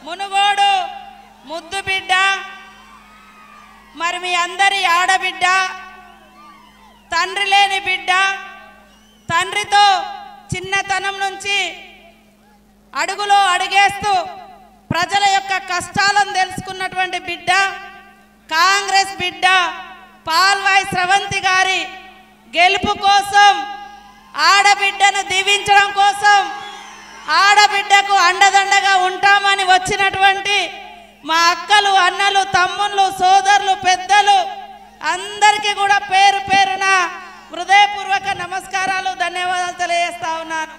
మునుగోడు ముద్దు బిడ్డ మరి మీ అందరి ఆడబిడ్డ తండ్రి లేని బిడ్డ తండ్రితో చిన్నతనం నుంచి అడుగులో అడుగేస్తూ ప్రజల యొక్క కష్టాలను తెలుసుకున్నటువంటి బిడ్డ కాంగ్రెస్ బిడ్డ పాల్వాయి స్రవంతి గారి గెలుపు కోసం ఆడబిడ్డను దీవించడం కోసం ఆడబిడ్డకు అండదండగా ఉంటామని వచ్చినటువంటి మా అక్కలు అన్నలు తమ్ముళ్ళు సోదరులు పెద్దలు అందరికీ కూడా పేరు పేరున హృదయపూర్వక నమస్కారాలు ధన్యవాదాలు తెలియజేస్తా ఉన్నాను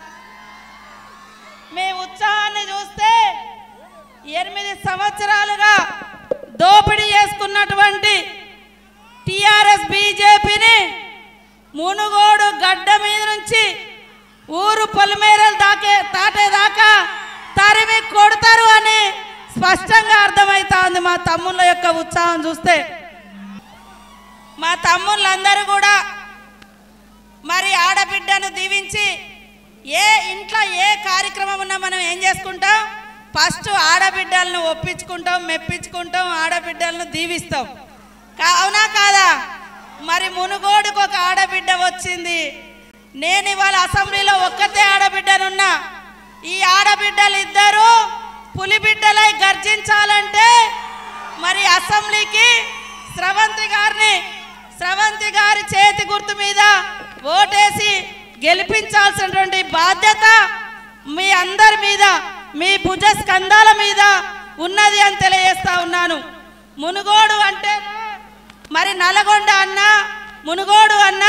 మీ ఉత్సాహాన్ని చూస్తే ఎనిమిది సంవత్సరాలుగా దోపిడీ చేసుకున్నటువంటి టిఆర్ఎస్ బీజేపీని మునుగోడు గడ్డ మీద నుంచి ఊరు పొలిమేరలు దాకే దాటేదాకా తరిమి కొడతారు అని స్పష్టంగా అర్థమవుతా ఉంది మా తమ్ముళ్ళ యొక్క ఉత్సాహం చూస్తే మా తమ్ముళ్ళందరూ కూడా మరి ఆడబిడ్డను దీవించి ఏ ఇంట్లో ఏ కార్యక్రమం ఉన్నా మనం ఏం చేసుకుంటాం ఫస్ట్ ఆడబిడ్డలను ఒప్పించుకుంటాం మెప్పించుకుంటాం ఆడబిడ్డలను దీవిస్తాం కా- అవునా కాదా మరి మునుగోడుకు ఒక ఆడబిడ్డ వచ్చింది నేను ఇవాళ అసెంబ్లీలో ఒక్కతే ఆడబిడ్డనున్నా ఈ ఆడబిడ్డలు ఇద్దరు పులిబిడ్డలై గర్జించాలంటే మరి అసెంబ్లీకి స్రవంతి గారిని స్రవంతి గారి చేతి గుర్తు మీద ఓటేసి గెలిపించాల్సినటువంటి బాధ్యత మీ అందరి మీద మీ భుజ స్కంధాల మీద ఉన్నది అని తెలియజేస్తా ఉన్నాను మునుగోడు అంటే మరి నల్గొండ అన్న మునుగోడు అన్న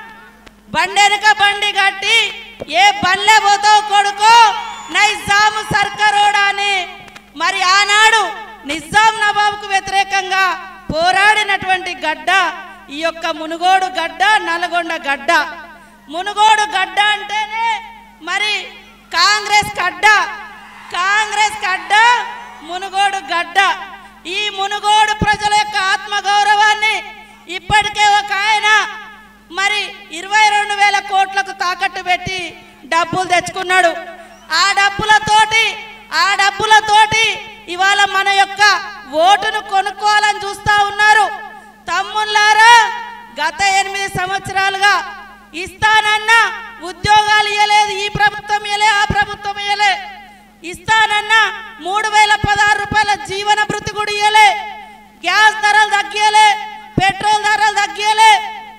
బండెనక బండి కట్టి ఏ బండ్లే పోతావు కొడుకో నైజాము సర్కరోడా అని మరి ఆనాడు నిజాం నవాబుకు వ్యతిరేకంగా పోరాడినటువంటి గడ్డ ఈ యొక్క మునుగోడు గడ్డ నల్గొండ గడ్డ మునుగోడు గడ్డ అంటేనే మరి కాంగ్రెస్ గడ్డ కాంగ్రెస్ గడ్డ మునుగోడు గడ్డ ఈ మునుగోడు ప్రజల యొక్క ఆత్మగౌరవాన్ని ఇప్పటికే ఒక ఆయన మరి ఇరవై రెండు వేల కోట్లకు తాకట్టు పెట్టి డబ్బులు తెచ్చుకున్నాడు ఆ డబ్బులతోటి ఆ డబ్బులతోటి ఇవాళ మన యొక్క ఓటును కొనుక్కోవాలని చూస్తా ఉన్నారు తమ్ముళ్ళారా గత ఎనిమిది సంవత్సరాలుగా ఇస్తానన్న ఉద్యోగాలు ఇవ్వలేదు ఈ ప్రభుత్వం ఇవ్వలే ఆ ప్రభుత్వం ఇవ్వలే ఇస్తానన్న మూడు వేల పదహారు రూపాయల జీవన భృతి కూడా ఇవ్వలే గ్యాస్ ధరలు తగ్గియలే పెట్రోల్ ధరలు తగ్గియలే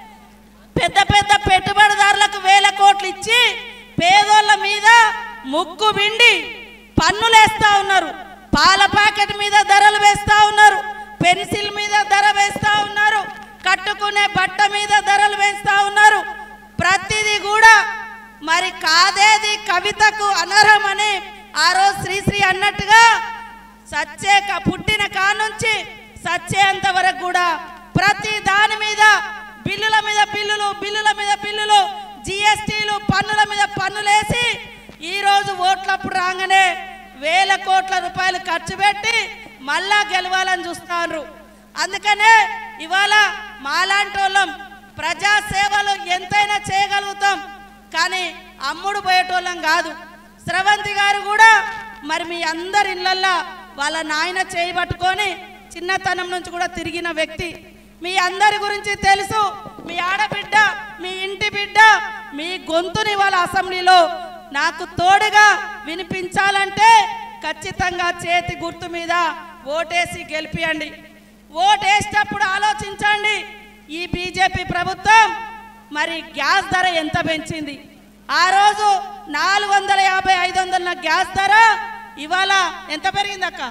పెద్ద పెద్ద పెట్టుబడిదారులకు వేల కోట్లు ఇచ్చి పేదోళ్ళ మీద ముక్కు బిండి పన్నులు వేస్తా ఉన్నారు పాల ప్యాకెట్ మీద ధరలు వేస్తా ఉన్నారు పెన్సిల్ మీద ధర వేస్తా ఉన్నారు కట్టుకునే బట్ట మీద ధరలు వేస్తా ఉన్నారు ప్రతిదీ కూడా మరి కాదేది కవితకు అనర్హమని ఆ రోజు శ్రీశ్రీ అన్నట్టుగా సచ్చే క- పుట్టిన కానుంచి సచ్చేంత వరకు కూడా ప్రతి దాని మీద బిల్లుల మీద బిల్లులు బిల్లుల మీద బిల్లులు జిఎస్టీలు పన్నుల మీద పన్నులేసి ఈ రోజు ఓట్లప్పుడు రాగానే వేల కోట్ల రూపాయలు ఖర్చు పెట్టి మళ్ళా గెలవాలని చూస్తారు అందుకనే ఇవాళ మాలాంటి వాళ్ళం ప్రజా సేవలు ఎంతైనా చేయగలుగుతాం కానీ అమ్ముడు పోయేటోళ్ళం కాదు స్రవంతి గారు కూడా మరి మీ అందరి ఇళ్ళల్లో వాళ్ళ నాయన చేయి పట్టుకొని చిన్నతనం నుంచి కూడా తిరిగిన వ్యక్తి మీ అందరి గురించి తెలుసు మీ ఆడబిడ్డ మీ ఇంటి బిడ్డ మీ గొంతుని వాళ్ళ అసెంబ్లీలో నాకు తోడుగా వినిపించాలంటే ఖచ్చితంగా చేతి గుర్తు మీద ఓటేసి గెలిపియండి ఓటేసేటప్పుడు ఆలోచించండి ఈ బీజేపీ ప్రభుత్వం మరి గ్యాస్ ధర ఎంత పెంచింది ఆ రోజు నాలుగు వందల యాభై ఐదు వందల గ్యాస్ ధర ఇవాళ ఎంత పెరిగింది అక్క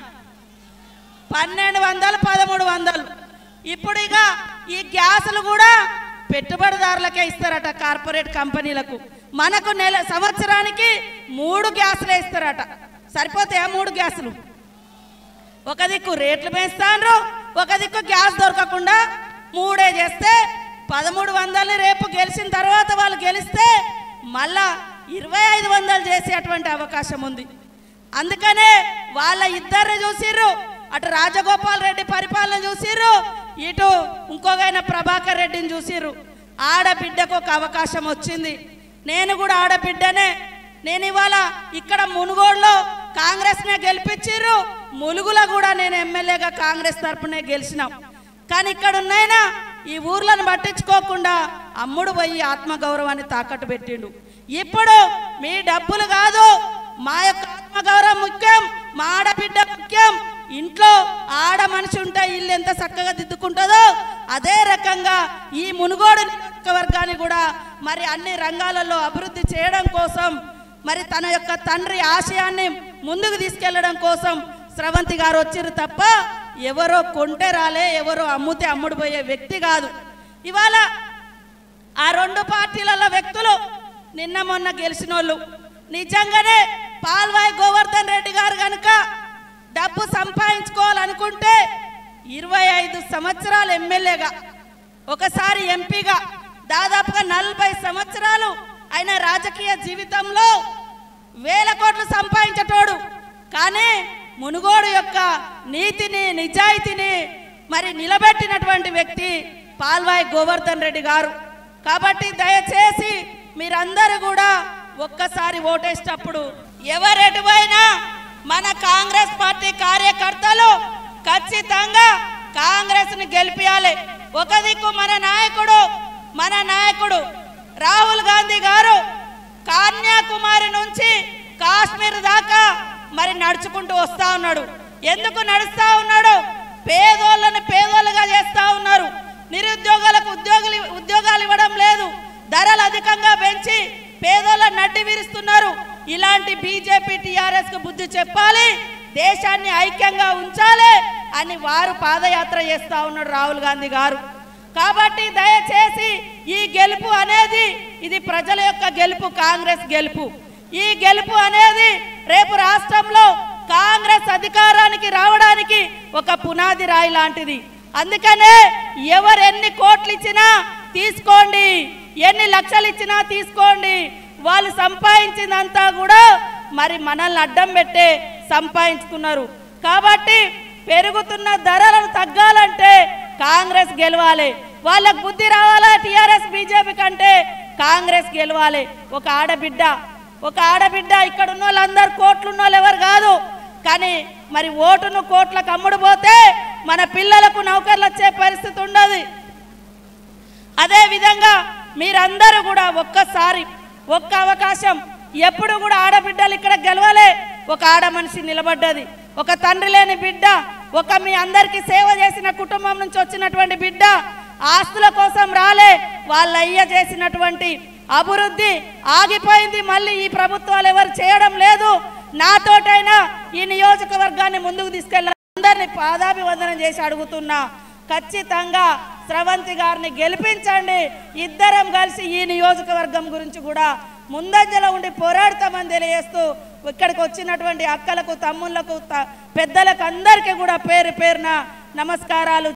పన్నెండు వందలు పదమూడు వందలు ఇప్పుడు ఇక ఈ గ్యాసులు కూడా పెట్టుబడిదారులకే ఇస్తారట కార్పొరేట్ కంపెనీలకు మనకు నెల సంవత్సరానికి మూడు గ్యాసులే ఇస్తారట సరిపోతాయా మూడు గ్యాసులు ఒక దిక్కు రేట్లు పెంచుతాండ్రు ఒక దిక్కు గ్యాస్ దొరకకుండా మూడే చేస్తే పదమూడు వందలు రేపు గెలిచిన తర్వాత వాళ్ళు గెలిస్తే మళ్ళా ఇరవై ఐదు వందలు చేసేటువంటి అవకాశం ఉంది అందుకనే వాళ్ళ ఇద్దరిని చూసిర్రు అటు రాజగోపాల్ రెడ్డి పరిపాలన చూసిర్రు ఇటు ఇంకొకైన ప్రభాకర్ రెడ్డిని చూసిర్రు ఆడబిడ్డకు ఒక అవకాశం వచ్చింది నేను కూడా ఆడబిడ్డనే నేను ఇవాళ ఇక్కడ మునుగోడులో కాంగ్రెస్నే గెలిపించిర్రు ములుగులో కూడా నేను ఎమ్మెల్యేగా కాంగ్రెస్ తరపునే గెలిచినాం కానీ ఇక్కడ ఉన్నాయినా ఈ ఊర్లను పట్టించుకోకుండా అమ్ముడు పోయి ఆత్మగౌరవాన్ని తాకట్టు పెట్టిండు ఇప్పుడు మీ డబ్బులు కాదు మా యొక్క ఆత్మగౌరవం ముఖ్యం మా ఆడబిడ్డ ముఖ్యం ఇంట్లో ఆడ మనిషి ఉంటే ఇల్లు ఎంత చక్కగా దిద్దుకుంటుందో అదే రకంగా ఈ మునుగోడు నియోజకవర్గాన్ని కూడా మరి అన్ని రంగాలలో అభివృద్ధి చేయడం కోసం మరి తన యొక్క తండ్రి ఆశయాన్ని ముందుకు తీసుకెళ్లడం కోసం స్రవంతి గారు వచ్చిర్రు తప్ప ఎవరో కొంటే రాలే ఎవరో అమ్ముతే అమ్ముడు పోయే వ్యక్తి కాదు ఇవాళ ఆ రెండు పార్టీలలో వ్యక్తులు నిన్న మొన్న గెలిచిన వాళ్ళు నిజంగానే పాల్వాయి గోవర్ధన్ రెడ్డి గారు కనుక డబ్బు సంపాదించుకోవాలనుకుంటే ఇరవై ఐదు సంవత్సరాలు ఎమ్మెల్యేగా ఒకసారి ఎంపీగా దాదాపుగా నలభై సంవత్సరాలు ఆయన రాజకీయ జీవితంలో వేల కోట్లు సంపాదించటోడు కానీ మునుగోడు యొక్క నీతిని నిజాయితీని మరి నిలబెట్టినటువంటి వ్యక్తి పాల్వాయి గోవర్ధన్ రెడ్డి గారు కాబట్టి దయచేసి మీరందరూ కూడా ఒక్కసారి ఓటేసేటప్పుడు ఎవరెటువైనా మన కాంగ్రెస్ పార్టీ కార్యకర్తలు ఖచ్చితంగా కాంగ్రెస్ ని గెలిపియాలి ఒక దిక్కు మన నాయకుడు మన నాయకుడు రాహుల్ గాంధీ గారు కన్యాకుమారి నుంచి కాశ్మీర్ దాకా మరి నడుచుకుంటూ వస్తా ఉన్నాడు ఎందుకు నడుస్తా ఉన్నాడు పేదోళ్ళని పేదోళ్ళుగా చేస్తా ఉన్నారు నిరుద్యోగులకు ఉద్యోగులు ఉద్యోగాలు ఇవ్వడం లేదు ధరలు అధికంగా పెంచి పేదోళ్ళ నడ్డి విరుస్తున్నారు ఇలాంటి బీజేపీ టీఆర్ఎస్ కు బుద్ధి చెప్పాలి దేశాన్ని ఐక్యంగా ఉంచాలి అని వారు పాదయాత్ర చేస్తా ఉన్నాడు రాహుల్ గాంధీ గారు కాబట్టి దయచేసి ఈ గెలుపు అనేది ఇది ప్రజల యొక్క గెలుపు కాంగ్రెస్ గెలుపు ఈ గెలుపు అనేది రేపు రాష్ట్రంలో కాంగ్రెస్ అధికారానికి రావడానికి ఒక పునాది రాయి లాంటిది అందుకనే ఎవరు ఎన్ని కోట్లు ఇచ్చినా తీసుకోండి ఎన్ని లక్షలు ఇచ్చినా తీసుకోండి వాళ్ళు సంపాదించిందంతా కూడా మరి మనల్ని అడ్డం పెట్టే సంపాదించుకున్నారు కాబట్టి పెరుగుతున్న ధరలను తగ్గాలంటే కాంగ్రెస్ గెలవాలి వాళ్ళకు బుద్ధి రావాలా టిఆర్ఎస్ బీజేపీ కంటే కాంగ్రెస్ గెలవాలి ఒక ఆడబిడ్డ ఒక ఆడబిడ్డ ఇక్కడ ఉన్న వాళ్ళందరూ కోట్లు ఉన్న వాళ్ళు ఎవరు కాదు కానీ మరి ఓటును కోట్లకు అమ్ముడు పోతే మన పిల్లలకు నౌకర్లు వచ్చే పరిస్థితి ఉండదు అదే విధంగా మీరందరూ కూడా ఒక్కసారి ఒక్క అవకాశం ఎప్పుడు కూడా ఆడబిడ్డలు ఇక్కడ గెలవలే ఒక ఆడ మనిషి నిలబడ్డది ఒక తండ్రి లేని బిడ్డ ఒక మీ అందరికీ సేవ చేసిన కుటుంబం నుంచి వచ్చినటువంటి బిడ్డ ఆస్తుల కోసం రాలే వాళ్ళ అయ్య చేసినటువంటి అభివృద్ధి ఆగిపోయింది మళ్ళీ ఈ ప్రభుత్వాలు ఎవరు చేయడం లేదు నాతోటైనా ఈ నియోజకవర్గాన్ని ముందుకు తీసుకెళ్ళ అందరినీ పాదాభివందనం చేసి అడుగుతున్నా ఖచ్చితంగా స్రవంతి గారిని గెలిపించండి ఇద్దరం కలిసి ఈ నియోజకవర్గం గురించి కూడా ముందంజలో ఉండి పోరాడతామని తెలియజేస్తూ ఇక్కడికి వచ్చినటువంటి అక్కలకు తమ్ముళ్లకు త- పెద్దలకు అందరికీ కూడా పేరు పేరున నమస్కారాలు